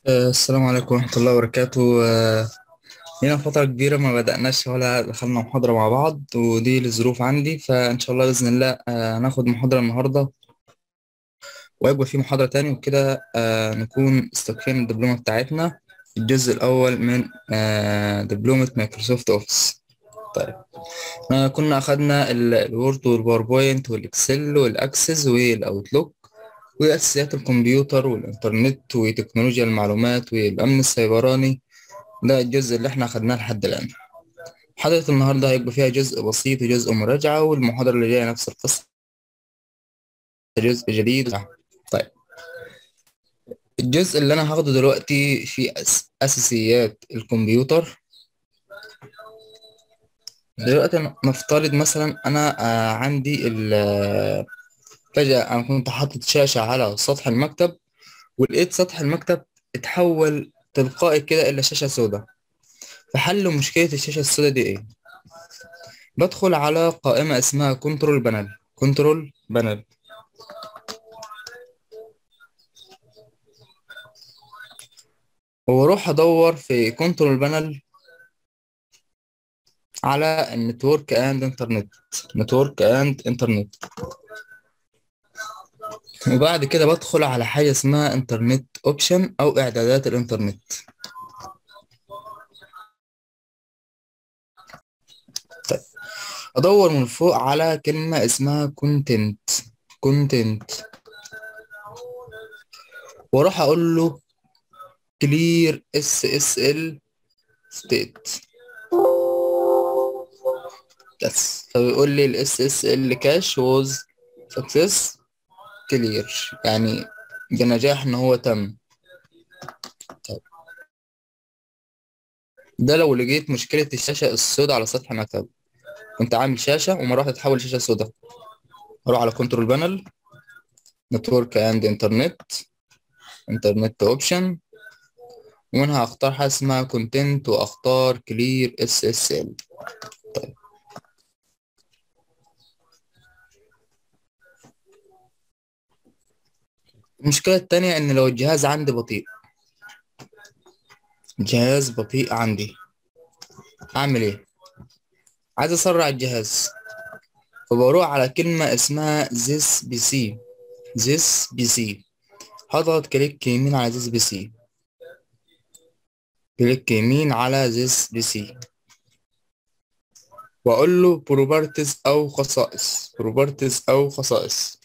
آه، السلام عليكم ورحمة الله وبركاته آه، لينا فترة كبيرة ما بدأناش ولا دخلنا محاضرة مع بعض ودي لظروف عندي فإن شاء الله بإذن الله آه، هناخد محاضرة النهاردة ويبقى في محاضرة تاني وكده آه، نكون استكفينا الدبلومة بتاعتنا الجزء الأول من آه، دبلومة مايكروسوفت أوفيس طيب آه، كنا أخدنا ال- الوورد والباوربوينت والإكسل والأكسس والأوتلوك وأساسيات الكمبيوتر والإنترنت وتكنولوجيا المعلومات والأمن السيبراني ده الجزء اللي احنا أخدناه لحد الآن محاضرة النهاردة هيبقى فيها جزء بسيط وجزء مراجعة والمحاضرة اللي جاية نفس القصة جزء جديد طيب الجزء اللي أنا هاخده دلوقتي في أس... أساسيات الكمبيوتر دلوقتي أنا نفترض مثلا أنا آه عندي ال آه، فجأة أنا كنت حاطط شاشة على سطح المكتب ولقيت سطح المكتب اتحول تلقائي كده إلى شاشة سوداء فحل مشكلة الشاشة السوداء دي إيه؟ بدخل على قائمة اسمها كنترول بانل كنترول بانل واروح ادور في كنترول بانل على النتورك اند انترنت نتورك اند انترنت وبعد كده بدخل على حاجة اسمها انترنت اوبشن او اعدادات الانترنت طيب ادور من فوق على كلمة اسمها كونتنت كونتنت واروح اقول له كلير اس اس ال ستيت بس فبيقول لي الاس اس ال كاش ووز سكسس كلير يعني بنجاح ان هو تم طيب. ده لو لقيت مشكلة الشاشة السوداء على سطح مكتب كنت عامل شاشة وما راح تتحول لشاشة سوداء اروح على كنترول بانل نتورك اند انترنت انترنت اوبشن ومنها اختار حاجة اسمها كونتنت واختار كلير اس اس ال طيب المشكلة التانية ان لو الجهاز عندي بطيء جهاز بطيء عندي اعمل ايه عايز اسرع الجهاز فبروح على كلمة اسمها this PC this PC هضغط كليك يمين على this PC كليك يمين على this PC واقول له properties او خصائص properties او خصائص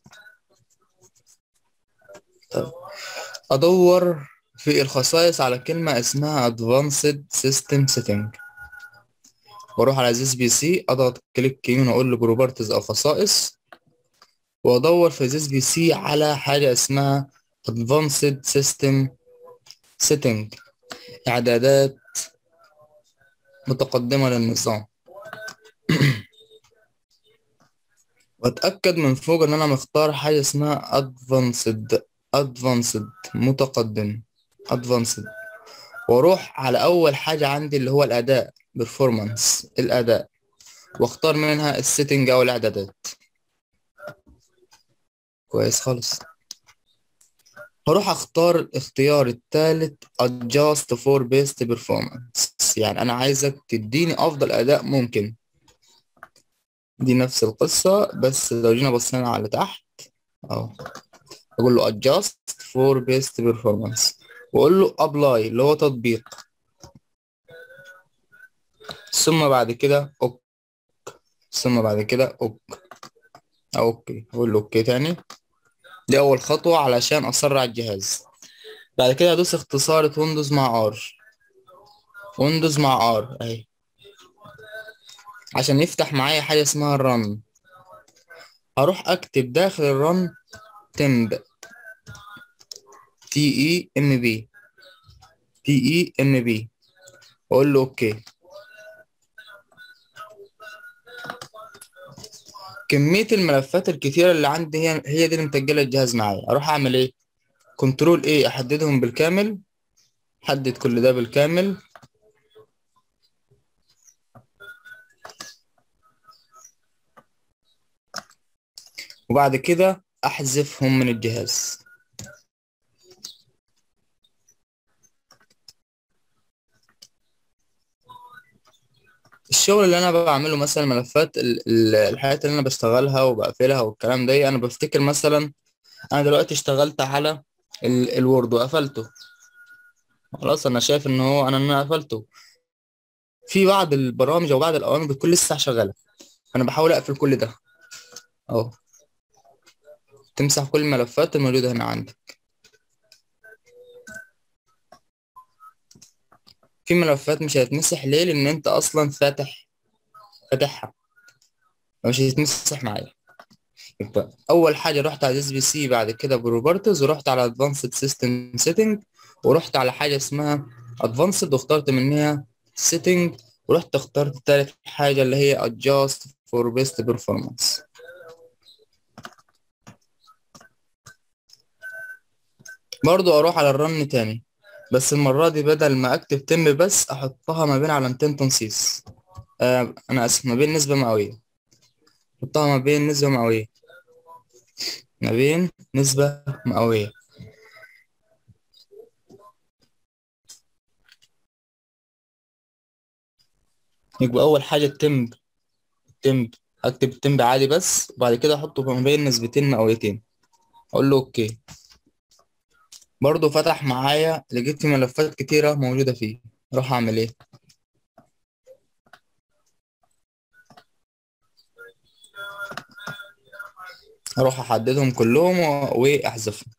طيب ادور في الخصائص على كلمة اسمها advanced system setting واروح على this PC اضغط كليك يمين واقول له properties او خصائص وادور في this PC على حاجة اسمها advanced system setting اعدادات متقدمة للنظام واتأكد من فوق ان انا مختار حاجة اسمها advanced advanced متقدم advanced واروح على اول حاجة عندي اللي هو الاداء performance الاداء واختار منها السيتنج او الاعدادات كويس خالص هروح اختار الاختيار الثالث adjust for best performance يعني انا عايزك تديني افضل اداء ممكن دي نفس القصة بس لو جينا بصينا على تحت اهو اقول له adjust for best performance واقول له apply اللي هو تطبيق ثم بعد كده اوك ثم بعد كده اوك اوكي اقول له اوكي تاني دي اول خطوة علشان اسرع الجهاز بعد كده ادوس اختصار ويندوز مع ار ويندوز مع ار اهي عشان يفتح معايا حاجة اسمها الرن هروح اكتب داخل الرن تمب تي اي ام بي تي اي ام بي اقول له اوكي كمية الملفات الكتيرة اللي عندي هي هي دي اللي متجلة الجهاز معايا اروح اعمل ايه كنترول ايه احددهم بالكامل حدد كل ده بالكامل وبعد كده احذفهم من الجهاز الشغل اللي انا بعمله مثلا ملفات ال- ال- الحاجات اللي انا بشتغلها وبقفلها والكلام ده انا بفتكر مثلا انا دلوقتي اشتغلت على ال- الوورد وقفلته خلاص انا شايف ان هو انا انا قفلته في بعض البرامج او بعض الاوامر بتكون لسه شغاله انا بحاول اقفل كل ده اهو تمسح كل الملفات الموجوده هنا عندك في ملفات مش هتتمسح ليه لان انت اصلا فاتح فاتحها مش هتتمسح معايا يبقى اول حاجه رحت على اس بي سي بعد كده بروبرتيز ورحت على ادفانسد سيستم سيتنج ورحت على حاجه اسمها ادفانسد واخترت منها سيتنج ورحت اخترت تالت حاجه اللي هي adjust for best performance برضو اروح على الرن تاني بس المره دي بدل ما اكتب تم بس احطها ما بين علامتين تنصيص آه انا اسف ما بين نسبه مئويه احطها ما بين نسبه مئويه ما بين نسبه مئويه يبقى اول حاجه التمب تمب اكتب تمب عادي بس وبعد كده احطه ما بين نسبتين مئويتين اقول له اوكي برضو فتح معايا لقيت في ملفات كتيرة موجودة فيه اروح اعمل ايه اروح احددهم كلهم و- واحذفهم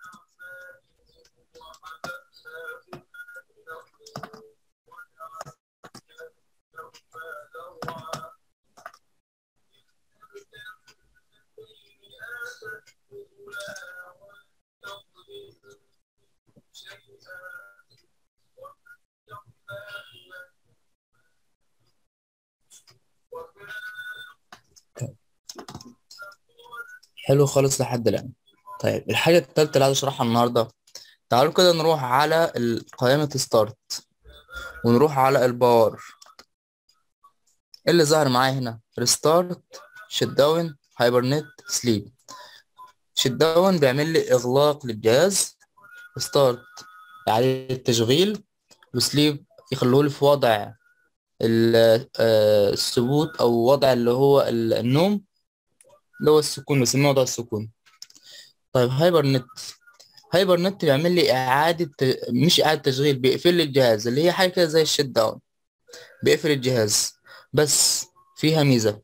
حلو خالص لحد الآن طيب الحاجة التالتة اللي عايز اشرحها النهاردة تعالوا كده نروح على ال- قائمة ستارت ونروح على الباور إيه اللي ظهر معايا هنا ريستارت شت داون هايبرنت سليب شت داون بيعمل لي اغلاق للجهاز ستارت اعادة التشغيل وسليب يخلوه لي في وضع ال- آه، الثبوت او وضع اللي هو ال- النوم اللي هو السكون بنسميه وضع السكون طيب هايبر نت هايبر نت بيعمل لي اعاده مش اعاده تشغيل بيقفل لي الجهاز اللي هي حاجه كده زي الشت داون بيقفل الجهاز بس فيها ميزه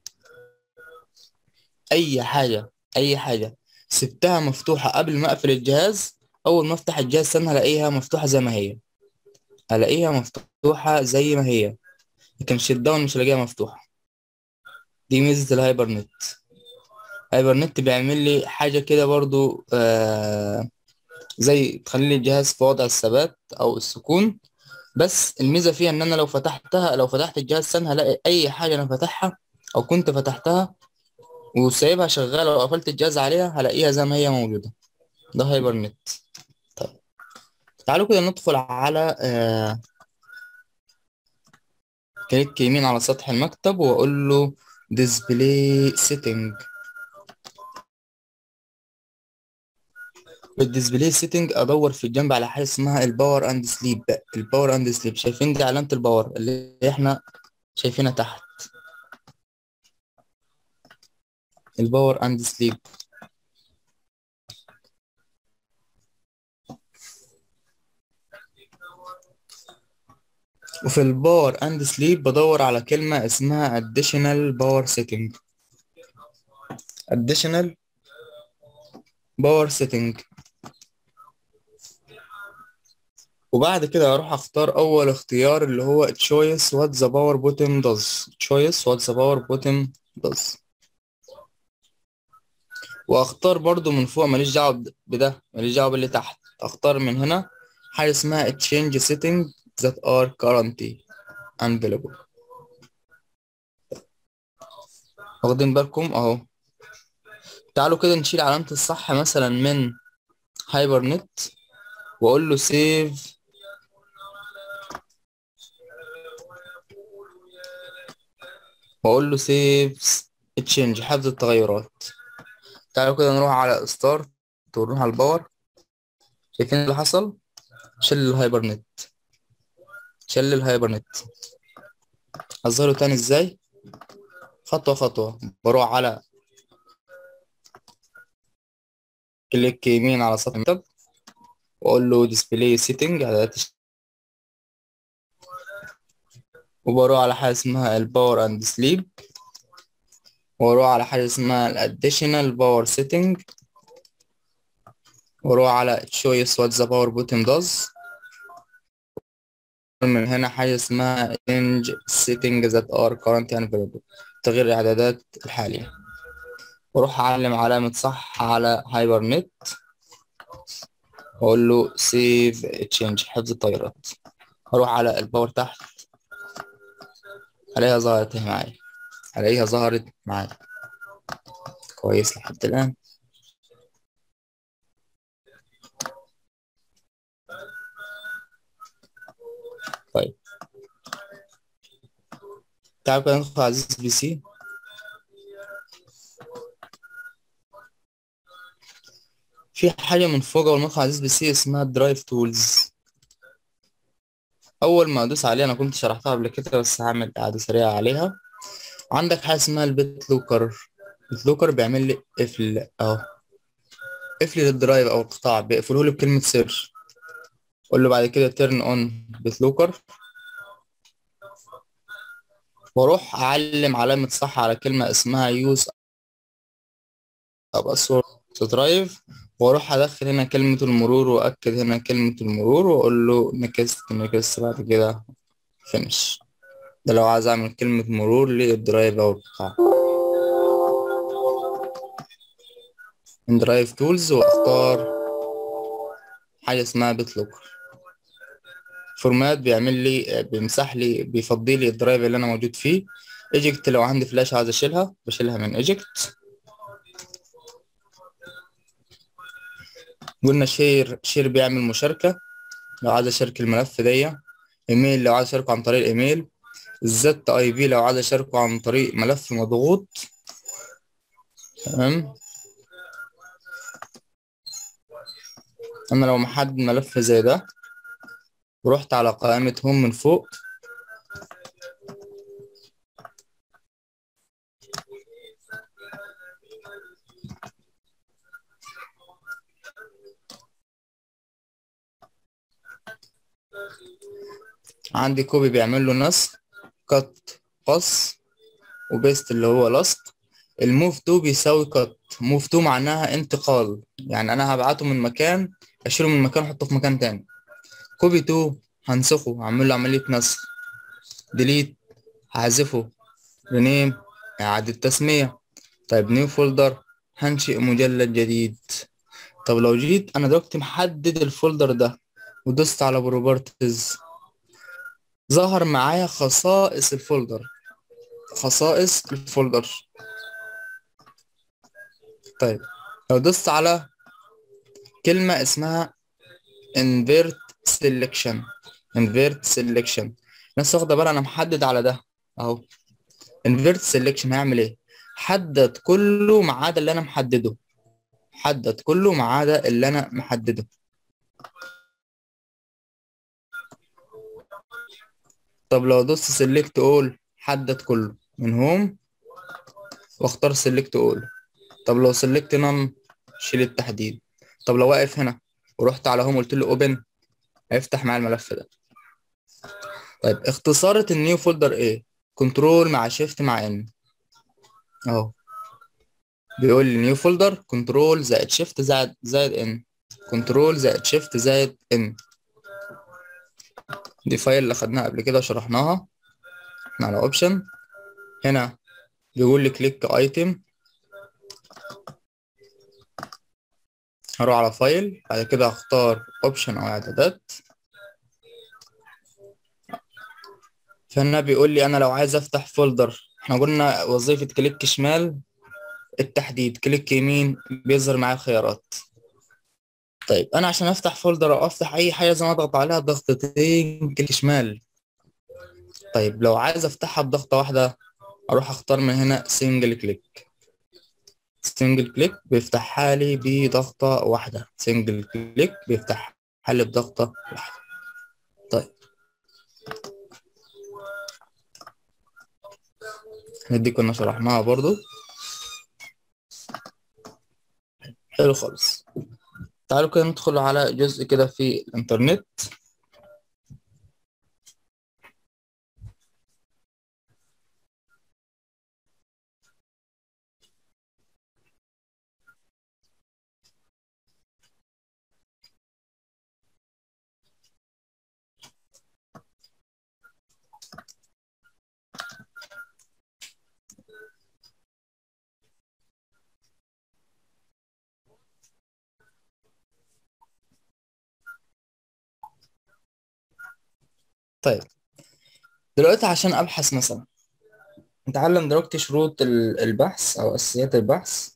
اي حاجه اي حاجه سبتها مفتوحه قبل ما اقفل الجهاز اول ما افتح الجهاز ثاني هلاقيها مفتوحه زي ما هي هلاقيها مفتوحه زي ما هي لكن الشت داون مش هلاقيها مفتوحه دي ميزه الهايبر نت هايبر نت بيعمل لي حاجه كده برضو آه زي تخلي لي الجهاز في وضع الثبات او السكون بس الميزه فيها ان انا لو فتحتها لو فتحت الجهاز ثاني هلاقي اي حاجه انا فاتحها او كنت فتحتها وسايبها شغاله وقفلت الجهاز عليها هلاقيها زي ما هي موجوده ده هايبر نت طيب تعالوا كده ندخل على آه كليك يمين على سطح المكتب واقول له ديسبلاي سيتنج بالديسبلاي سيتنج ادور في الجنب على حاجه اسمها الباور اند سليب الباور اند سليب شايفين دي علامه الباور اللي احنا شايفينها تحت الباور اند سليب وفي الباور اند سليب بدور على كلمه اسمها additional باور سيتنج additional باور سيتنج وبعد كده اروح اختار اول اختيار اللي هو choice what the power button does choice what the power button does واختار برضو من فوق ماليش دعوه بد- بده ماليش دعوه باللي تحت اختار من هنا حاجه اسمها change setting that are currently available واخدين بالكم اهو تعالوا كده نشيل علامه الصح مثلا من هايبر نت واقول له سيف واقول له سيف تشينج حفظ التغيرات تعالوا كده نروح على ستارت ونروح على الباور شايفين اللي حصل شل الهايبر نت شل الهايبر نت اظهره تاني ازاي خطوة خطوة بروح على كليك يمين على سطح المكتب واقول له ديسبلاي سيتنج اعدادات وبروح على حاجة اسمها الباور اند سليب واروح على حاجة اسمها الاديشنال باور سيتنج واروح على choice what the power button does من هنا حاجة اسمها change settings that are currently unavailable تغيير الإعدادات الحالية واروح أعلم علامة صح على هايبر نت وأقول له save change حفظ التغييرات أروح على الباور تحت ألاقيها ظهرت اهي معايا ألاقيها ظهرت معايا كويس لحد الآن طيب تعال كده ندخل على عزيز بي سي في حاجة من فوق أول ما أدخل على عزيز بي سي اسمها درايف تولز أول ما أدوس عليها أنا كنت شرحتها قبل كده بس هعمل إعادة سريعة عليها عندك حاجة اسمها البيت لوكر البيت لوكر بيعمل لي قفل أهو قفل للدرايف أو القطاع بيقفله لي بكلمة سيرش قول له بعد كده تيرن اون بيت لوكر واروح اعلم علامة صح على كلمة اسمها يوز باسورد درايف واروح ادخل هنا كلمة المرور واكد هنا كلمة المرور واقول له نكست نكست بعد كده فينش ده لو عايز اعمل كلمة مرور للدرايف او القطاع من درايف تولز واختار حاجة اسمها بيت لوكر فورمات بيعمل لي بيمسح لي بيفضي لي الدرايف اللي انا موجود فيه ايجكت لو عندي فلاش عايز اشيلها بشيلها من ايجكت قلنا شير شير بيعمل مشاركة لو عايز اشارك الملف دي ايميل لو عايز اشاركه عن طريق الايميل الزت اي بي لو عايز اشاركه عن طريق ملف مضغوط تمام انا لو محدد ملف زي ده ورحت على قائمة هوم من فوق عندي كوبي بيعمل له نسخ كت قص وبيست اللي هو لصق الموف تو بيساوي كت موف تو معناها انتقال يعني انا هبعته من مكان اشيله من مكان احطه في مكان تاني كوبي تو هنسخه هعمل له عملية نسخ ديليت هحذفه رينيم إعادة تسمية طيب نيو فولدر هنشئ مجلد جديد طب لو جيت أنا دلوقتي محدد الفولدر ده ودوست على بروبرتيز ظهر معايا خصائص الفولدر خصائص الفولدر طيب لو دوست على كلمة اسمها invert selection invert selection الناس واخدة بالها أنا محدد على ده أهو invert selection هيعمل إيه؟ حدد كله ما عدا اللي أنا محدده حدد كله ما عدا اللي أنا محدده طب لو دوست select all حدد كله من هوم واختار select all طب لو select none شيل التحديد طب لو واقف هنا ورحت على هوم قلت له اوبن هيفتح معايا الملف ده طيب اختصارة النيو فولدر ايه كنترول مع شيفت مع ان اهو بيقول لي نيو فولدر كنترول زائد شيفت زائد زائد ان كنترول زائد شيفت زائد ان دي فايل اللي خدناها قبل كده وشرحناها احنا على اوبشن هنا بيقول لي كليك ايتم هروح على فايل بعد كده اختار اوبشن او اعدادات فهنا بيقول لي انا لو عايز افتح فولدر احنا قلنا وظيفة كليك شمال التحديد كليك يمين بيظهر معايا الخيارات طيب انا عشان افتح فولدر او افتح اي حاجه لازم اضغط عليها ضغطتين كليك شمال طيب لو عايز افتحها بضغطه واحده اروح اختار من هنا سنجل كليك سنجل كليك بيفتحها لي بضغطه واحده سنجل كليك بيفتحها لي بضغطه واحده طيب دي كنا شرحناها برضو حلو خالص تعالوا كده ندخل على جزء كده في الإنترنت طيب دلوقتي عشان أبحث مثلا نتعلم دلوقتي شروط ال- البحث أو أساسيات البحث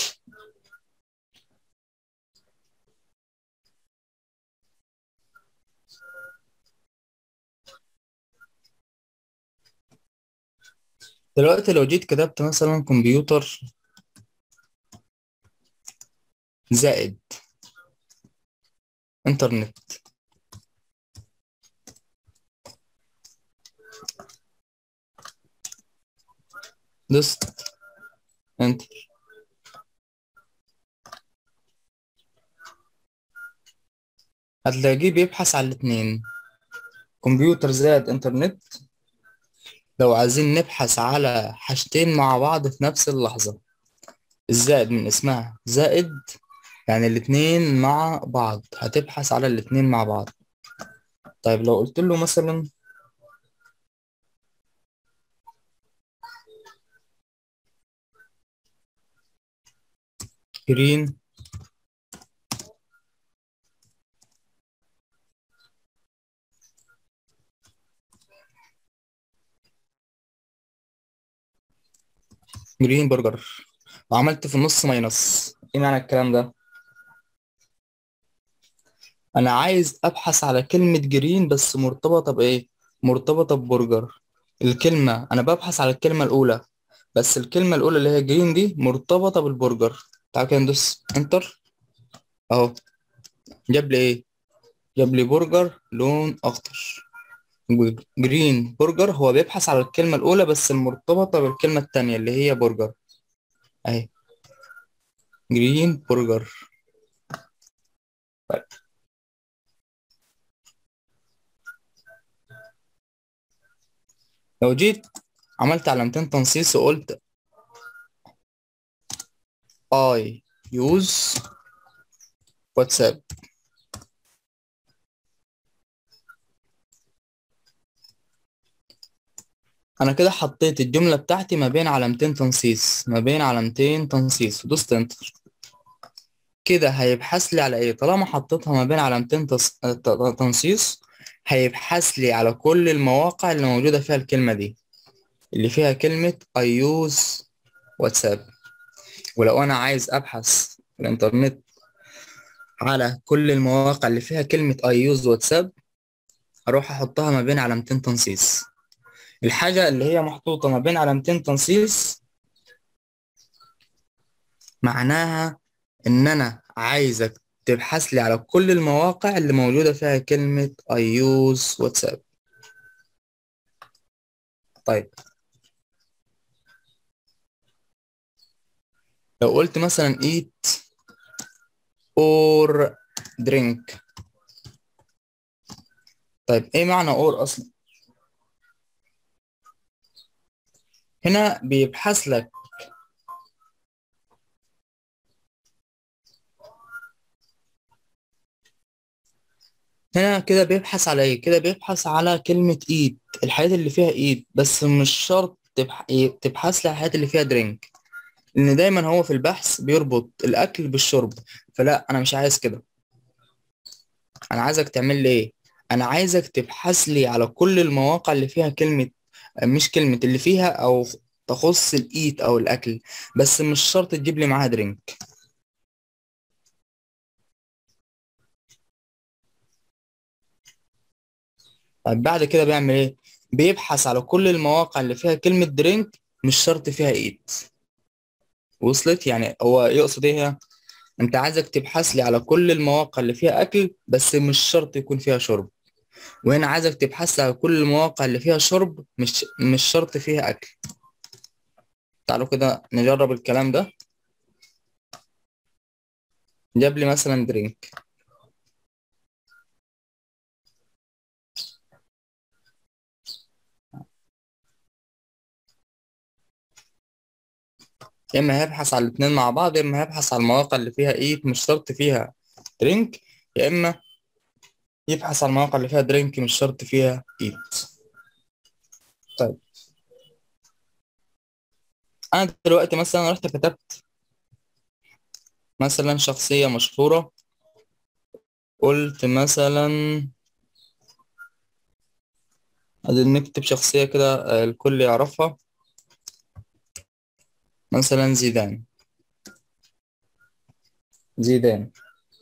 دلوقتي لو جيت كتبت مثلا كمبيوتر زائد إنترنت دوست انتر هتلاقيه بيبحث على الاتنين كمبيوتر زائد انترنت لو عايزين نبحث على حاجتين مع بعض في نفس اللحظة الزائد من اسمها زائد يعني الاتنين مع بعض هتبحث على الاتنين مع بعض طيب لو قلت له مثلا جرين جرين برجر وعملت في النص ماينس ايه معنى الكلام ده انا عايز ابحث على كلمة جرين بس مرتبطة بايه مرتبطة ببرجر الكلمة انا ببحث على الكلمة الاولى بس الكلمة الاولى اللي هي جرين دي مرتبطة بالبرجر تعال كده ندوس انتر اهو جاب لي ايه جاب لي برجر لون اخضر جرين برجر هو بيبحث على الكلمة الأولى بس المرتبطة بالكلمة التانية اللي هي برجر أهي جرين برجر طيب. لو جيت عملت علامتين تنصيص وقلت I use واتساب انا كده حطيت الجملة بتاعتي ما بين علامتين تنصيص ما بين علامتين تنصيص ودوست انتر كده هيبحث لي على ايه طالما حطيتها ما بين علامتين تص... ت- تنصيص هيبحث لي على كل المواقع اللي موجودة فيها الكلمة دي اللي فيها كلمة I use واتساب ولو انا عايز ابحث في الانترنت على كل المواقع اللي فيها كلمة I use واتساب اروح احطها ما بين علامتين تنصيص الحاجة اللي هي محطوطة ما بين علامتين تنصيص معناها إن أنا عايزك تبحث لي على كل المواقع اللي موجودة فيها كلمة I use واتساب طيب لو قلت مثلا eat or drink طيب إيه معنى or أصلا؟ هنا بيبحث لك هنا كده بيبحث على ايه كده بيبحث على كلمة ايد الحاجات اللي فيها ايد بس مش شرط تبح... تبحث لي على الحاجات اللي فيها درينك لان دايما هو في البحث بيربط الاكل بالشرب فلا انا مش عايز كده انا عايزك تعمل لي ايه انا عايزك تبحث لي على كل المواقع اللي فيها كلمة مش كلمة اللي فيها او تخص الايت او الاكل بس مش شرط تجيب لي معاها درينك طيب بعد كده بيعمل ايه بيبحث على كل المواقع اللي فيها كلمة درينك مش شرط فيها ايت وصلت يعني هو يقصد ايه هنا؟ انت عايزك تبحث لي على كل المواقع اللي فيها اكل بس مش شرط يكون فيها شرب وهنا عايزك تبحث لي على كل المواقع اللي فيها شرب مش مش شرط فيها اكل تعالوا كده نجرب الكلام ده جاب لي مثلا درينك يا اما هيبحث على الاتنين مع بعض يا اما هيبحث على المواقع اللي فيها ايه مش شرط فيها درينك يا اما يبحث على المواقع اللي فيها درينك مش شرط فيها ايت طيب انا دلوقتي مثلا رحت كتبت مثلا شخصية مشهورة قلت مثلا عايزين نكتب شخصية كده آه، الكل يعرفها مثلا زيدان زيدان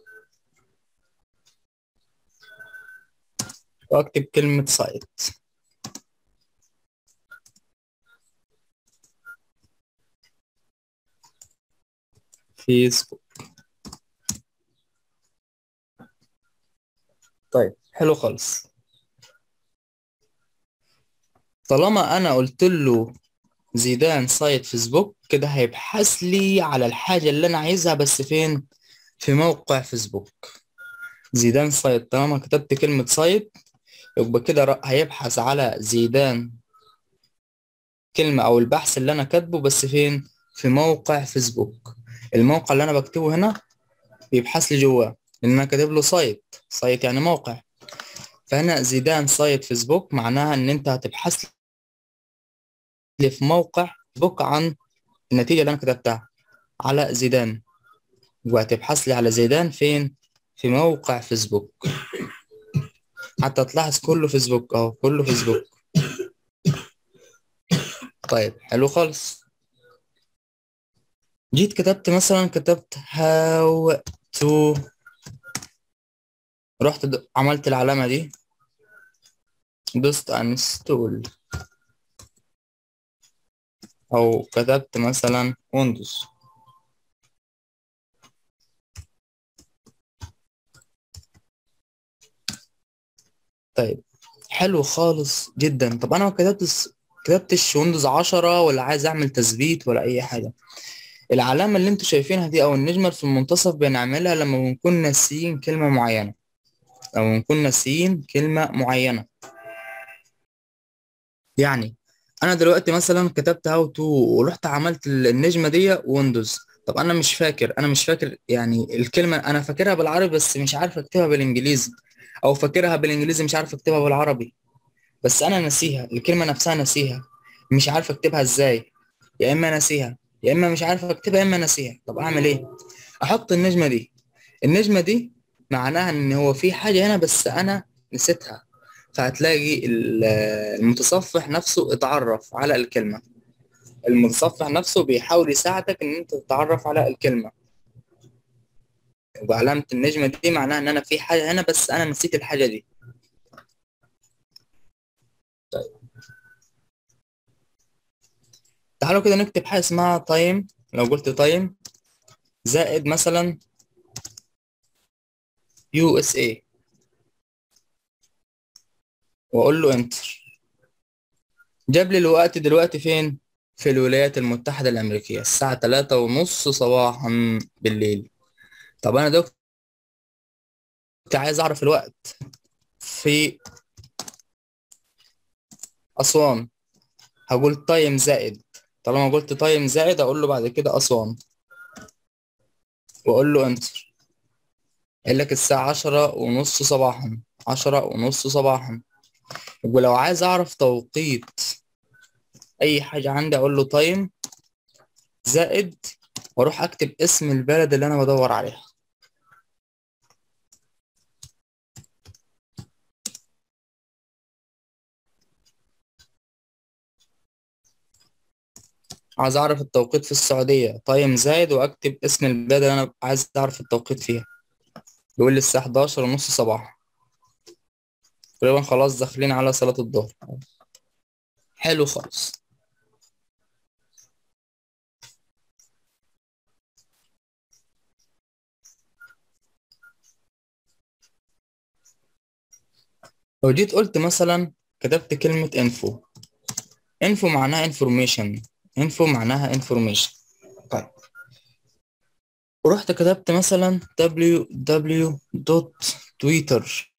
واكتب كلمة سايت فيسبوك طيب حلو خالص طالما انا قلت له زيدان سايت فيسبوك كده هيبحث لي على الحاجة اللي انا عايزها بس فين في موقع فيسبوك زيدان سايت طالما كتبت كلمة سايت يبقى كده ر- هيبحث على زيدان كلمة او البحث اللي انا كاتبه بس فين في موقع فيسبوك الموقع اللي انا بكتبه هنا بيبحث لي جواه لان انا كاتب له سايت سايت يعني موقع فهنا زيدان سايت فيسبوك معناها ان انت هتبحث لي في موقع فيسبوك عن النتيجة اللي انا كتبتها على زيدان وهتبحث لي على زيدان فين في موقع فيسبوك حتى تلاحظ كله فيسبوك اهو كله فيسبوك طيب حلو خالص جيت كتبت مثلا كتبت how to رحت د- عملت العلامة دي دوست انستول او كتبت مثلا ويندوز طيب حلو خالص جدا طب انا ما كتبتش كتبتش ويندوز 10 ولا عايز اعمل تثبيت ولا اي حاجة العلامة اللي انتوا شايفينها دي او النجمة في المنتصف بنعملها لما بنكون ناسيين كلمة معينة لو بنكون ناسيين كلمة معينة يعني انا دلوقتي مثلا كتبت هاو تو ورحت عملت ال- النجمة دي ويندوز طب انا مش فاكر انا مش فاكر يعني الكلمة انا فاكرها بالعربي بس مش عارف اكتبها بالانجليزي او فاكرها بالانجليزي مش عارف اكتبها بالعربي بس انا ناسيها الكلمة نفسها ناسيها مش عارف اكتبها ازاي يا اما ناسيها يا اما مش عارف اكتبها يا اما ناسيها طب اعمل ايه احط النجمة دي النجمة دي معناها ان هو في حاجة هنا بس انا نسيتها فهتلاقي ال- المتصفح نفسه اتعرف على الكلمة المتصفح نفسه بيحاول يساعدك ان انت تتعرف على الكلمة وعلامة النجمة دي معناها ان انا في حاجة هنا بس انا نسيت الحاجة دي تعالوا كده نكتب حاجة اسمها تايم لو قلت تايم زائد مثلا يو اس اي واقول له انتر جاب لي الوقت دلوقتي فين في الولايات المتحدة الأمريكية الساعة تلاتة ونص صباحا بالليل طب أنا دلوقتي عايز أعرف الوقت في أسوان هقول تايم زائد طالما قلت تايم زائد أقول له بعد كده أسوان وأقول له انتر يقول لك الساعة عشرة ونص صباحا عشرة ونص صباحا ولو عايز أعرف توقيت أي حاجة عندي أقول له تايم زائد وأروح أكتب اسم البلد اللي أنا بدور عليها عايز أعرف التوقيت في السعودية تايم زائد وأكتب اسم البلد اللي أنا عايز أعرف التوقيت فيها بيقول لي الساعة 11 ونص صباحا تقريبا خلاص داخلين على صلاة الظهر حلو خالص لو جيت قلت مثلا كتبت كلمة انفو انفو معناها انفورميشن info معناها information طيب ورحت كتبت مثلا www.twitter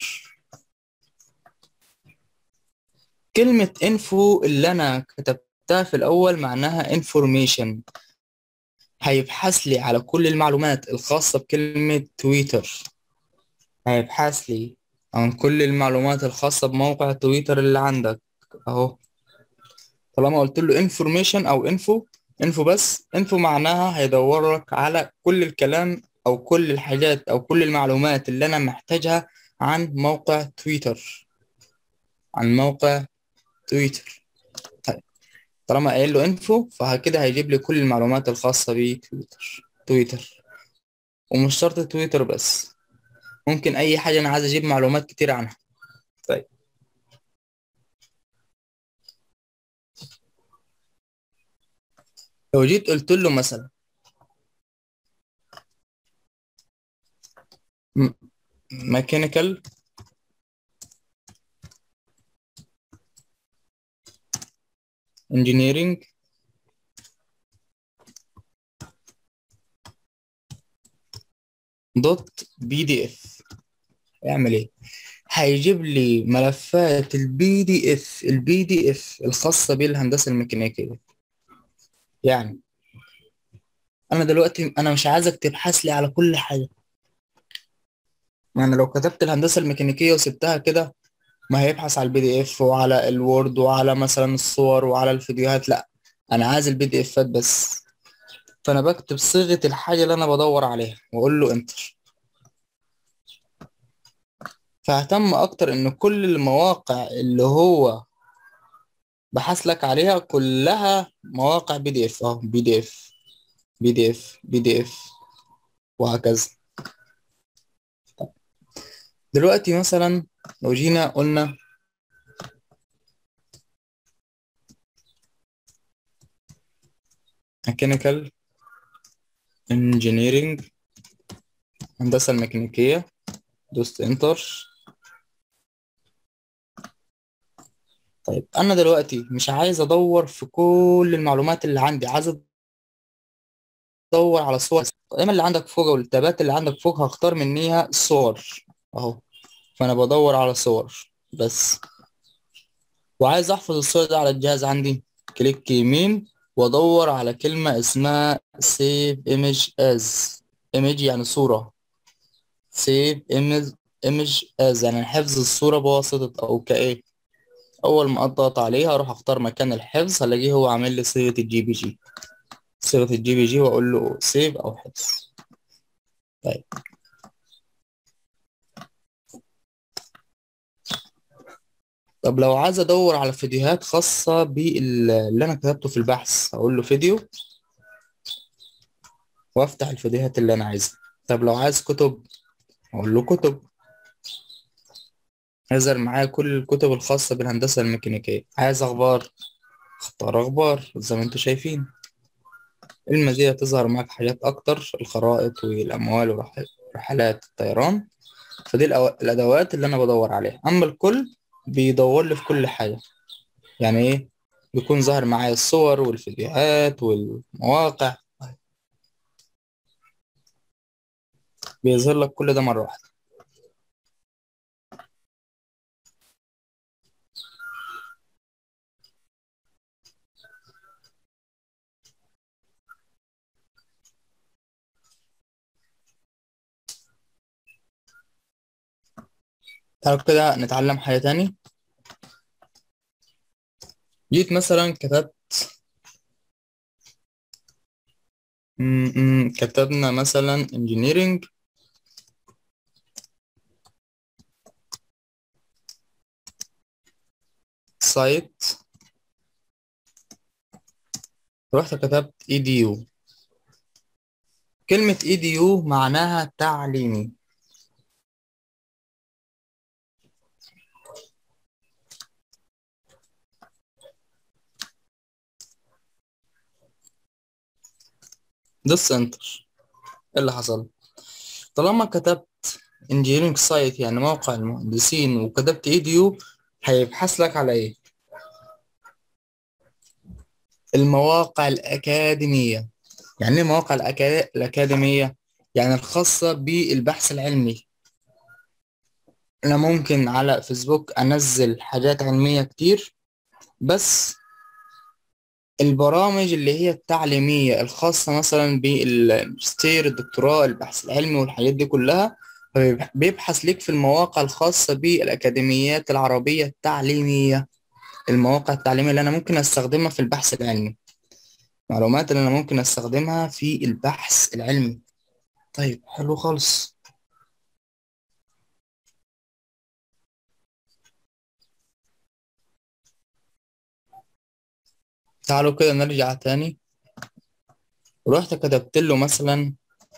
كلمة info اللي أنا كتبتها في الأول معناها information هيبحث لي على كل المعلومات الخاصة بكلمة تويتر هيبحث لي عن كل المعلومات الخاصة بموقع تويتر اللي عندك أهو طالما قلت له information أو info info بس info معناها هيدور لك على كل الكلام أو كل الحاجات أو كل المعلومات اللي أنا محتاجها عن موقع تويتر عن موقع تويتر طيب طالما قايل له انفو فكده هيجيب لي كل المعلومات الخاصة بتويتر تويتر ومش شرط تويتر بس ممكن أي حاجة أنا عايز أجيب معلومات كتير عنها طيب لو جيت قلت له مثلا ميكانيكال engineering دوت بي دي اف اعمل ايه هيجيب لي ملفات البي دي اف البي دي اف الخاصة بالهندسة الميكانيكية يعني انا دلوقتي انا مش عايزك تبحث لي على كل حاجة يعني لو كتبت الهندسة الميكانيكية وسبتها كده ما هيبحث على البي دي اف وعلى الوورد وعلى مثلا الصور وعلى الفيديوهات لا انا عايز البي دي افات بس فانا بكتب صيغة الحاجة اللي انا بدور عليها واقول له انتر فاهتم اكتر ان كل المواقع اللي هو بحث لك عليها كلها مواقع بي دي اف اه بي دي اف بي دي اف بي دي اف وهكذا دلوقتي مثلا لو جينا قلنا mechanical engineering هندسة الميكانيكية دوست انتر طيب انا دلوقتي مش عايز ادور في كل المعلومات اللي عندي عايز ادور على صور دايما اللي عندك فوق والتابات اللي عندك فوق هختار منيها الصور اهو فانا بدور على صور بس وعايز احفظ الصور ده على الجهاز عندي كليك يمين وادور على كلمة اسمها save image as image يعني صورة save image image as يعني حفظ الصورة بواسطة او كايه اول ما اضغط عليها اروح اختار مكان الحفظ هلاقيه هو عامل لي صيغة الجي بي جي صيغة الجي بي جي واقول له سيف او حفظ طيب طب لو عايز ادور على فيديوهات خاصة باللي انا كتبته في البحث اقول له فيديو وافتح الفيديوهات اللي انا عايزها طب لو عايز كتب اقول له كتب يظهر معايا كل الكتب الخاصة بالهندسة الميكانيكية عايز اخبار اختار اخبار زي ما انتم شايفين المزية تظهر معاك حاجات اكتر الخرائط والاموال ورحلات الطيران فدي الادوات اللي انا بدور عليها اما الكل بيدور لي في كل حاجة يعني ايه بيكون ظاهر معايا الصور والفيديوهات والمواقع بيظهر لك كل ده مرة واحدة تعالوا كده نتعلم حاجة تاني جيت مثلا كتبت م -م كتبنا مثلا engineering site رحت كتبت edu كلمة edu معناها تعليمي دوس انتر ايه اللي حصل طالما كتبت engineering site يعني موقع المهندسين وكتبت edu هيبحث لك على ايه المواقع الأكاديمية يعني ايه المواقع الأكا- الأكاديمية يعني الخاصة بالبحث العلمي أنا ممكن على فيسبوك أنزل حاجات علمية كتير بس البرامج اللي هي التعليمية الخاصة مثلا بالماجستير الدكتوراه البحث العلمي والحاجات دي كلها بيبحث ليك في المواقع الخاصة بالأكاديميات العربية التعليمية المواقع التعليمية اللي أنا ممكن أستخدمها في البحث العلمي معلومات اللي أنا ممكن أستخدمها في البحث العلمي طيب حلو خالص تعالوا كده نرجع تاني ورحت كتبت له مثلا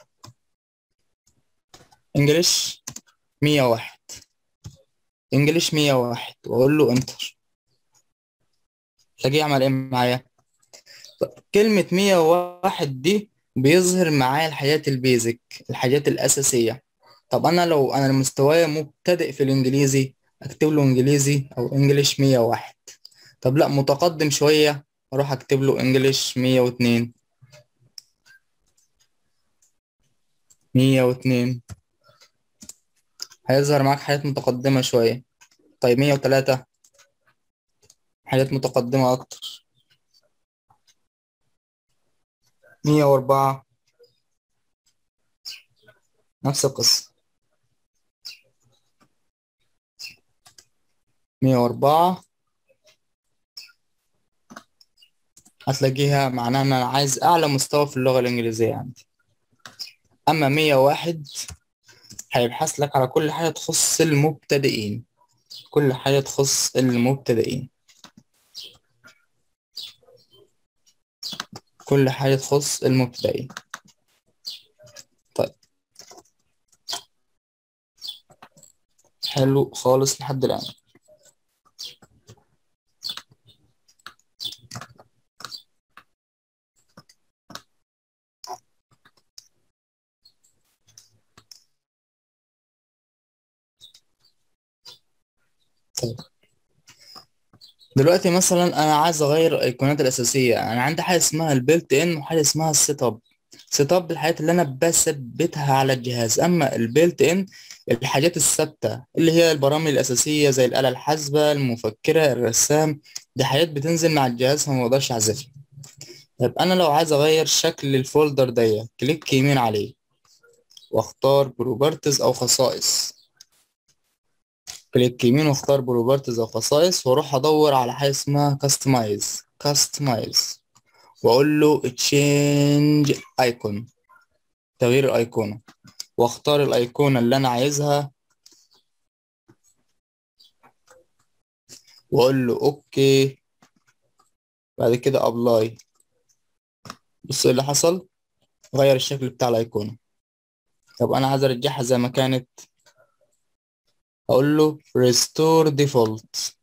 انجلش 101 انجلش 101 واقول له انتر تلاقيه يعمل ايه معايا كلمة 101 دي بيظهر معايا الحاجات البيزك الحاجات الأساسية طب أنا لو أنا مستواي مبتدئ في الإنجليزي أكتب له إنجليزي أو إنجليش 101 طب لأ متقدم شوية أروح أكتب له إنجليش 102 102 هيظهر معاك حاجات متقدمة شوية طيب 103 حاجات متقدمة أكتر 104 نفس القصة 104 هتلاقيها معناها إن أنا عايز أعلى مستوى في اللغة الإنجليزية عندي أما 101 هيبحث لك على كل حاجة تخص المبتدئين كل حاجة تخص المبتدئين كل حاجة تخص المبتدئين طيب حلو خالص لحد الآن طيب دلوقتي مثلا انا عايز اغير الايقونات الاساسيه انا عندي حاجه اسمها البيلت ان وحاجه اسمها السيت اب سيت اب الحاجات اللي انا بثبتها على الجهاز اما البيلت ان الحاجات الثابته اللي هي البرامج الاساسيه زي الاله الحاسبه المفكره الرسام دي حاجات بتنزل مع الجهاز فما بقدرش اعزفها طيب انا لو عايز اغير شكل الفولدر ده كليك يمين عليه واختار بروبرتيز او خصائص كليك يمين واختار بروبرتيز او خصائص واروح ادور على حاجه اسمها كاستمايز كاستمايز واقول له تشينج ايكون تغيير الايقونه واختار الايقونه اللي انا عايزها واقول له اوكي بعد كده ابلاي بص ايه اللي حصل غير الشكل بتاع الايقونه طب انا عايز ارجعها زي ما كانت اقول له restore default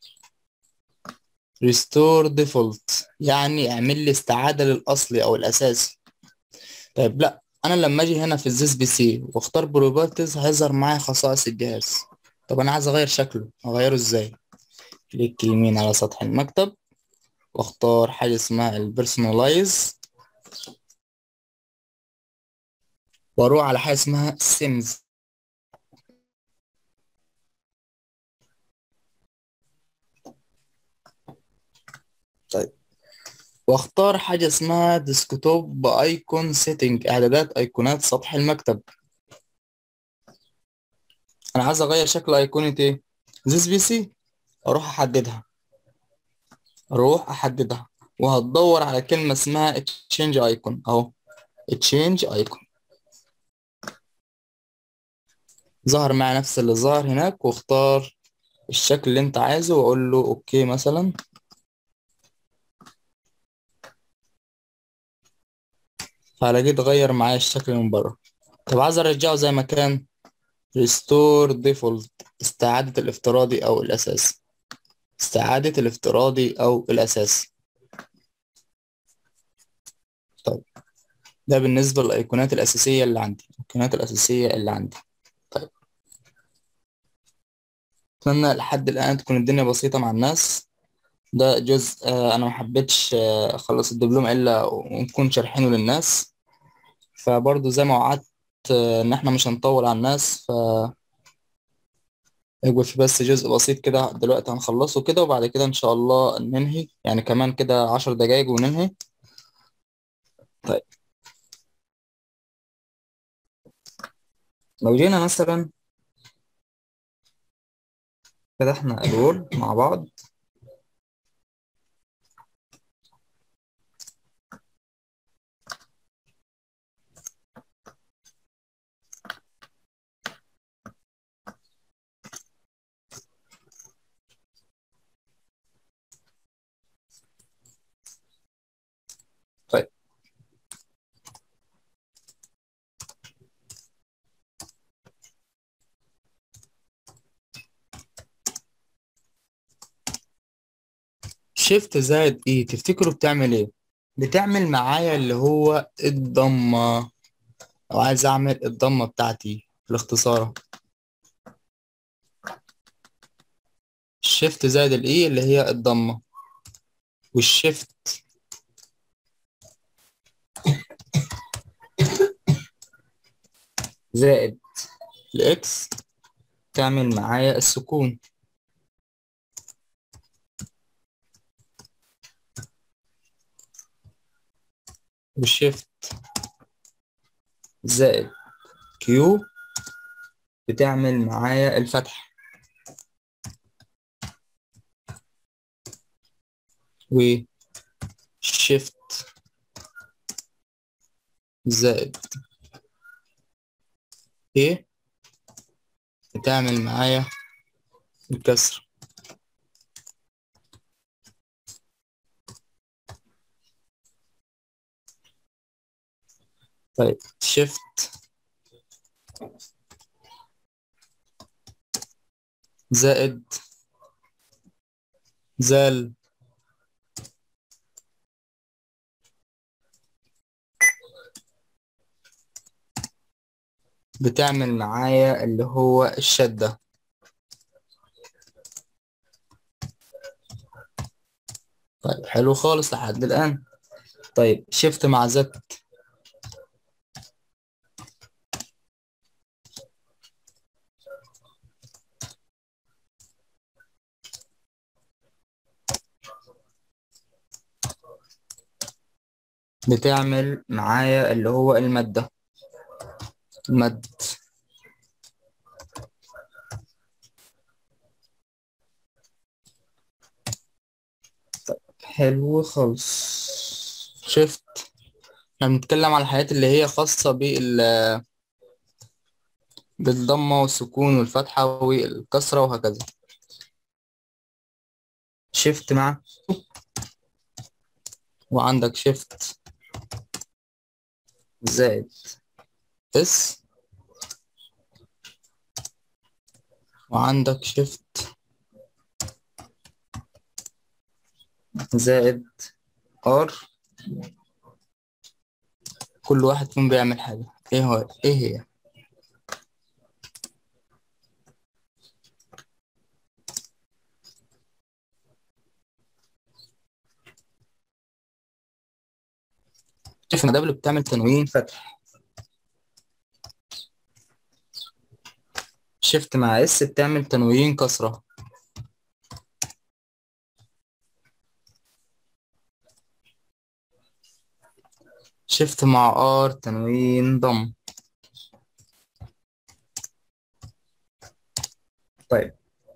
restore default يعني اعمل لي استعادة للاصلي او الاساسي طيب لا انا لما اجي هنا في الزيس بي سي واختار بروبرتيز هيظهر معايا خصائص الجهاز طب انا عايز اغير شكله اغيره ازاي كليك يمين على سطح المكتب واختار حاجة اسمها البرسونالايز واروح على حاجة اسمها سيمز طيب واختار حاجة اسمها ديسكتوب ايكون سيتنج اعدادات ايقونات سطح المكتب انا عايز اغير شكل ايقونة ايه زيس بي سي اروح احددها اروح احددها وهتدور على كلمة اسمها تشينج ايكون اهو تشينج ايكون ظهر معي نفس اللي ظهر هناك واختار الشكل اللي انت عايزه واقول له اوكي مثلا فهلاقيه اتغير معايا الشكل من بره طب عايز ارجعه زي ما كان restore default استعادة الافتراضي او الاساسي استعادة الافتراضي او الاساسي طيب ده بالنسبة للايقونات الاساسية اللي عندي الايقونات الاساسية اللي عندي طيب اتمنى لحد الان تكون الدنيا بسيطة مع الناس ده جزء آه، انا ما حبيتش آه، اخلص الدبلوم الا ونكون شارحينه للناس فبرضه زي ما وعدت آه، ان احنا مش هنطول على الناس ف يبقى في بس جزء بسيط كده دلوقتي هنخلصه كده وبعد كده ان شاء الله ننهي يعني كمان كده عشر دقايق وننهي طيب لو جينا مثلا فتحنا الوورد مع بعض طيب شيفت زائد ايه تفتكروا بتعمل ايه بتعمل معايا اللي هو الضمة لو عايز اعمل الضمة بتاعتي الاختصار الشيفت زائد الايه اللي هي الضمة والشيفت زائد الاكس تعمل معايا السكون والشيفت زائد كيو بتعمل معايا الفتح وشيفت زائد ايه بتعمل معايا الكسر طيب شيفت زائد زال بتعمل معايا اللي هو الشدة طيب حلو خالص لحد الآن طيب شيفت مع زد بتعمل معايا اللي هو المادة المد طيب حلو خالص شفت احنا بنتكلم على الحاجات اللي هي خاصة بال بالضمة والسكون والفتحة والكسرة وهكذا شيفت مع وعندك شيفت زائد اس وعندك شيفت زائد ار كل واحد فيهم بيعمل حاجة ايه هو ايه هي شوف ان دبل بتعمل تنوين فتح شيفت مع اس بتعمل تنوين كسرة شيفت مع ار تنوين ضم طيب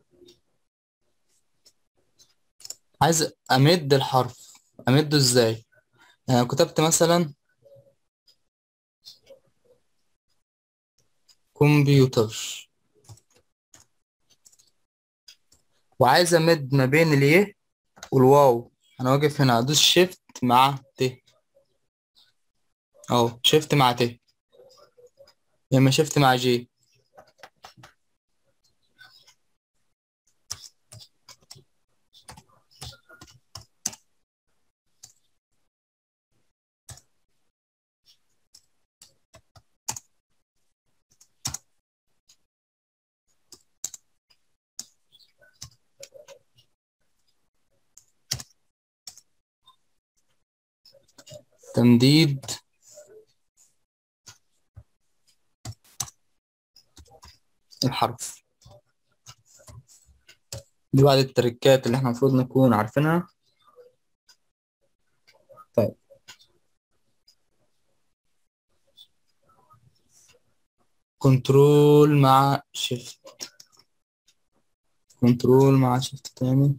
عايز امد الحرف امده ازاي يعني كتبت مثلا كمبيوتر وعايز امد ما بين اليه والواو انا واقف هنا ادوس شيفت مع ت اهو شيفت مع ت يا اما شيفت مع جي تمديد الحرف دي بعض التركات اللي احنا المفروض نكون عارفينها طيب كنترول مع شيفت كنترول مع شيفت تاني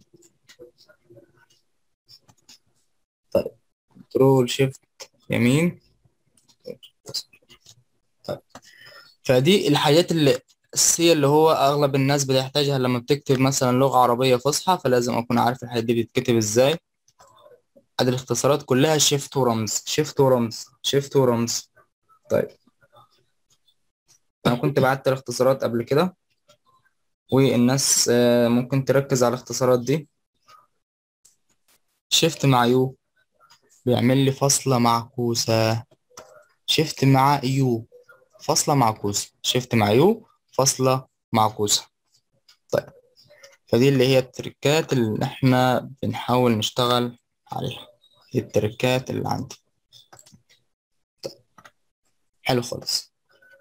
طيب كنترول شيفت يمين طيب. فدي الحاجات اللي الأساسية اللي هو أغلب الناس بتحتاجها لما بتكتب مثلا لغة عربية فصحى فلازم أكون عارف الحاجات دي بتتكتب إزاي أدي الاختصارات كلها شيفت ورمز شيفت ورمز شيفت ورمز طيب أنا كنت بعت الاختصارات قبل كده والناس آه، ممكن تركز على الاختصارات دي شيفت مع يو بيعمل لي فاصلة معكوسة شيفت مع يو فاصلة معكوسة شيفت مع يو فاصلة معكوسة طيب فدي اللي هي التركات اللي احنا بنحاول نشتغل عليها دي التركات اللي عندي طيب. حلو خالص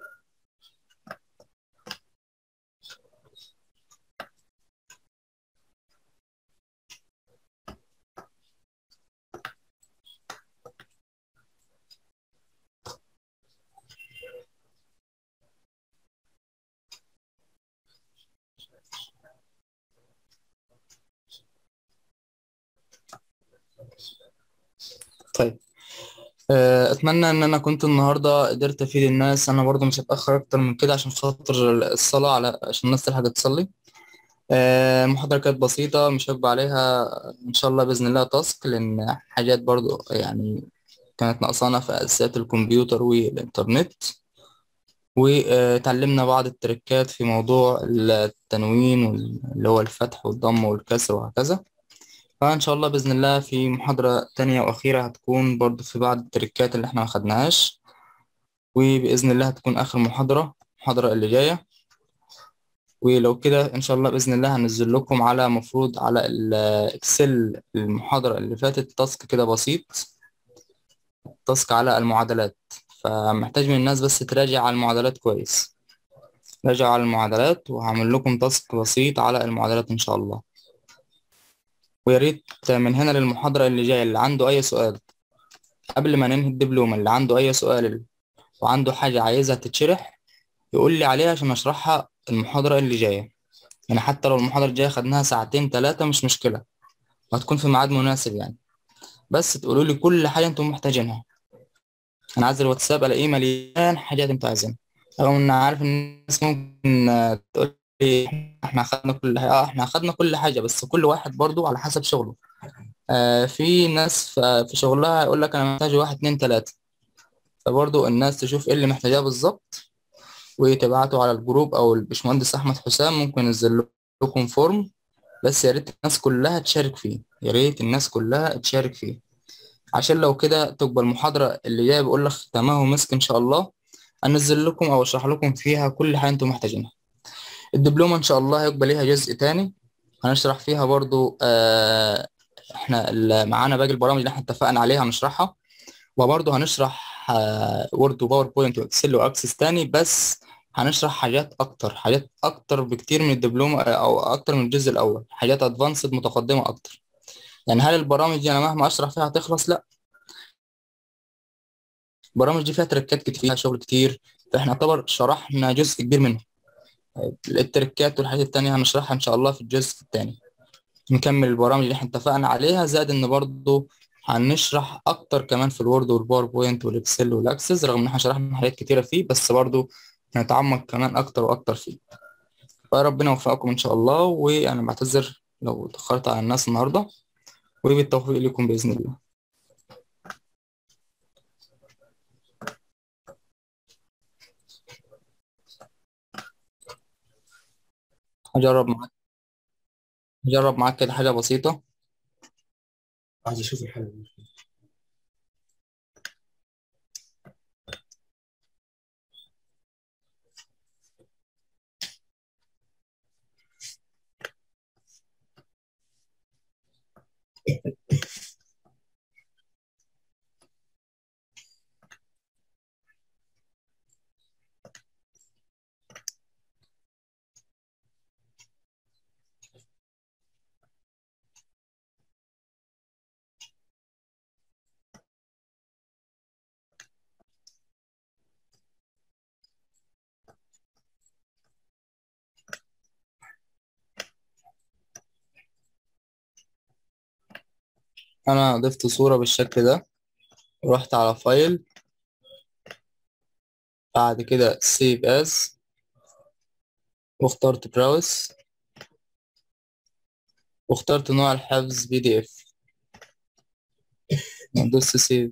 طيب آه، اتمنى ان انا كنت النهارده قدرت افيد الناس انا برضو مش هتاخر اكتر من كده عشان خاطر الصلاه على عشان الناس تلحق تصلي آه، المحاضره كانت بسيطه مش هكبر عليها ان شاء الله باذن الله تاسك لان حاجات برضو يعني كانت ناقصانا في اساسيات الكمبيوتر والانترنت وتعلمنا بعض التركات في موضوع التنوين اللي هو الفتح والضم والكسر وهكذا فإن شاء الله بإذن الله في محاضرة تانية وأخيرة هتكون برضو في بعض التركات اللي احنا ما خدناهاش وبإذن الله هتكون آخر محاضرة المحاضرة اللي جاية ولو كده إن شاء الله بإذن الله هنزل لكم على مفروض على الإكسل المحاضرة اللي فاتت تاسك كده بسيط تاسك على المعادلات فمحتاج من الناس بس تراجع على المعادلات كويس راجع على المعادلات وهعمل لكم تاسك بسيط على المعادلات إن شاء الله ويا ريت من هنا للمحاضرة اللي جاية اللي عنده أي سؤال قبل ما ننهي الدبلومة اللي عنده أي سؤال وعنده حاجة عايزها تتشرح يقول لي عليها عشان أشرحها المحاضرة اللي جاية يعني حتى لو المحاضرة الجاية خدناها ساعتين ثلاثة مش مشكلة وهتكون في ميعاد مناسب يعني بس تقولوا لي كل حاجة أنتم محتاجينها أنا عايز الواتساب ألاقيه مليان حاجات أنتوا عايزينها رغم إن عارف إن الناس ممكن تقول لي إحنا أخدنا كل حاجة آه إحنا أخدنا كل حاجة بس كل واحد برضو على حسب شغله آه في ناس في شغلها يقول لك أنا محتاج واحد اتنين تلاتة فبرضو الناس تشوف إيه اللي محتاجاه بالظبط وتبعته على الجروب او الباشمهندس احمد حسام ممكن ينزل لكم فورم بس يا ريت الناس كلها تشارك فيه يا ريت الناس كلها تشارك فيه عشان لو كده تبقى المحاضرة اللي جاية بقول لك ختامها ومسك ان شاء الله انزل لكم او اشرح لكم فيها كل حاجة انتم محتاجينها الدبلومة ان شاء الله هيبقى ليها جزء تاني هنشرح فيها برضو آه احنا معانا باقي البرامج اللي احنا اتفقنا عليها هنشرحها وبرضو هنشرح وورد وباوربوينت واكسل واكسس تاني بس هنشرح حاجات اكتر حاجات اكتر بكتير من الدبلومه او اكتر من الجزء الاول حاجات ادفانسد متقدمه اكتر يعني هل البرامج دي انا مهما اشرح فيها هتخلص لا البرامج دي فيها تركات كتير فيها شغل كتير فاحنا يعتبر شرحنا جزء كبير منها التركات والحاجات التانية هنشرحها ان شاء الله في الجزء التاني نكمل البرامج اللي احنا اتفقنا عليها زائد ان برضو هنشرح اكتر كمان في الوورد والباوربوينت والاكسل والاكسس رغم ان احنا شرحنا حاجات كتيره فيه بس برضو هنتعمق كمان اكتر واكتر فيه فربنا يوفقكم ان شاء الله وانا بعتذر لو اتاخرت على الناس النهارده وبالتوفيق لكم باذن الله هجرب معاك هجرب معاك كده حاجه بسيطه عايز اشوف الحل انا ضفت صورة بالشكل ده رحت على فايل بعد كده save as واخترت browse واخترت نوع الحفظ بي دي اف دوست سيف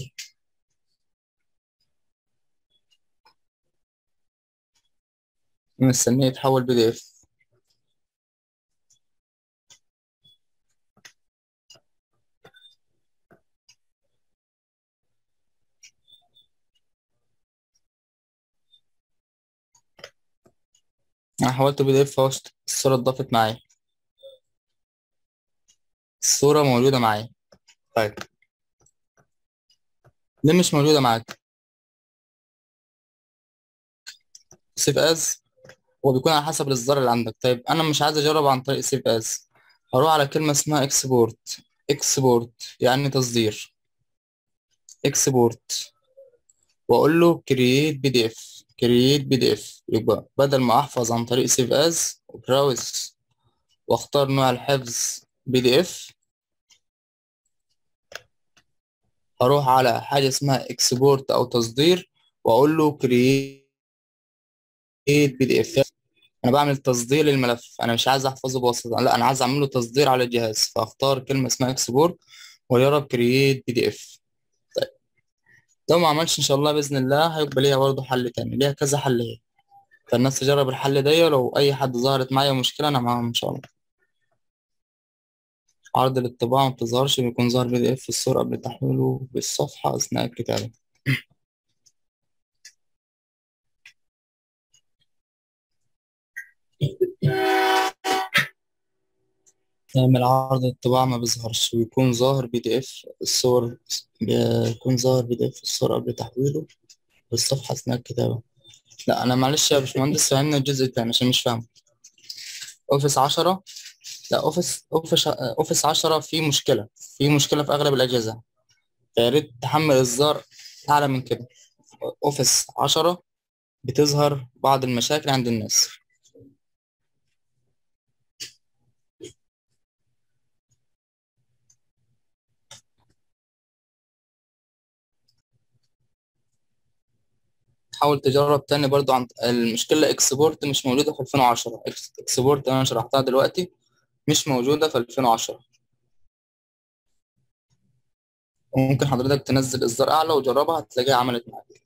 مستنيه يتحول بي دي اف انا حولته بي دي اف اهو الصورة اتضافت معايا الصورة موجودة معايا طيب ليه مش موجودة معاك سيف از هو بيكون على حسب الإصدار اللي عندك طيب أنا مش عايز أجرب عن طريق سيف از هروح على كلمة اسمها اكسبورت اكسبورت يعني تصدير اكسبورت وأقول له كرييت بي دي اف كرييت بي دي اف يبقى بدل ما أحفظ عن طريق سيف از وبراوز واختار نوع الحفظ بي دي اف هروح على حاجة اسمها اكسبورت أو تصدير وأقول له كرييت بي دي اف انا بعمل تصدير للملف انا مش عايز احفظه بواسطه لا انا عايز اعمل له تصدير على الجهاز فاختار كلمه اسمها اكسبورت ويجرب كرييت بي دي اف طيب لو ما عملش ان شاء الله باذن الله هيبقى ليها برضه حل تاني ليها كذا حل هي فالناس تجرب الحل ده ولو اي حد ظهرت معايا مشكله انا معاهم ان شاء الله عرض الطباعه ما بتظهرش بيكون ظاهر بي دي اف الصوره قبل تحويله بالصفحه اثناء الكتابه من عرض الطباعة ما بيظهرش بيكون ظاهر بي دي اف الصور بيكون ظاهر بي دي اف الصورة قبل تحويله بالصفحة أثناء الكتابة لا أنا معلش يا باشمهندس فهمنا الجزء التاني عشان مش فاهم أوفيس عشرة لا أوفيس أوفيس أوفيس عشرة فيه مشكلة فيه مشكلة في أغلب الأجهزة فيا ريت تحمل إصدار أعلى من كده أوفيس عشرة بتظهر بعض المشاكل عند الناس حاول تجرب تاني برضو عن المشكلة اكسبورت مش موجودة في 2010 اكسبورت انا شرحتها دلوقتي مش موجودة في 2010 وممكن حضرتك تنزل اصدار اعلى وجربها هتلاقيها عملت معاك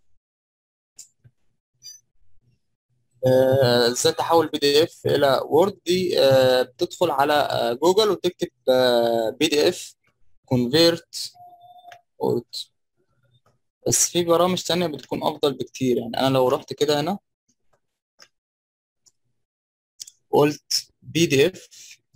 آه، ازاي تحول بي دي اف الى وورد دي آه، بتدخل على آه، جوجل وتكتب بي دي اف كونفيرت وورد بس في برامج تانية بتكون أفضل بكتير يعني أنا لو رحت كده هنا قلت بي دي اف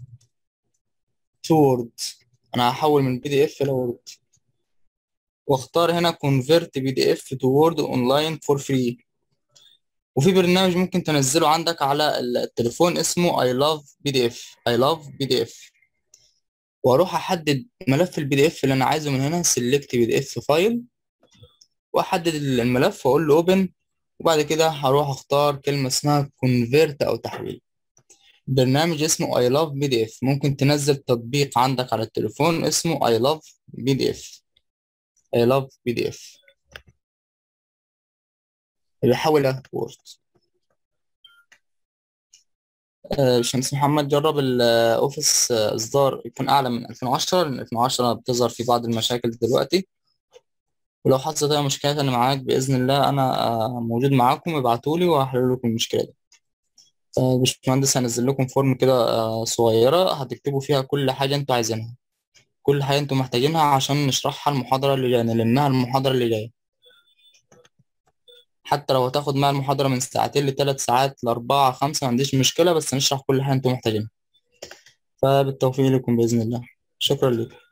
تو وورد أنا هحول من بي دي اف لوورد واختار هنا convert بي دي اف to word online for free وفي برنامج ممكن تنزله عندك على التليفون اسمه I love PDF I love PDF واروح احدد ملف البي دي اف اللي انا عايزه من هنا select بي دي اف فايل واحدد الملف واقول له open وبعد كده هروح اختار كلمة اسمها convert او تحويل برنامج اسمه I love PDF ممكن تنزل تطبيق عندك على التليفون اسمه I love PDF I love PDF بيحول وورد باشمهندس محمد جرب الاوفيس اصدار يكون اعلى من 2010 لان 2010 بتظهر في بعض المشاكل دلوقتي ولو حصلت اي مشكله تانية معاك باذن الله انا آه، موجود معاكم ابعتولي وهحل لكم المشكله دي آه، باشمهندس هنزل لكم فورم كده آه، صغيره هتكتبوا فيها كل حاجه انتوا عايزينها كل حاجه انتوا محتاجينها عشان نشرحها المحاضره اللي جايه نلمها المحاضره اللي جايه حتى لو هتاخد معايا المحاضرة من ساعتين لثلاث ساعات لأربعة خمسة ما عنديش مشكلة بس نشرح كل حاجة انتوا محتاجينها فبالتوفيق لكم بإذن الله شكرا لكم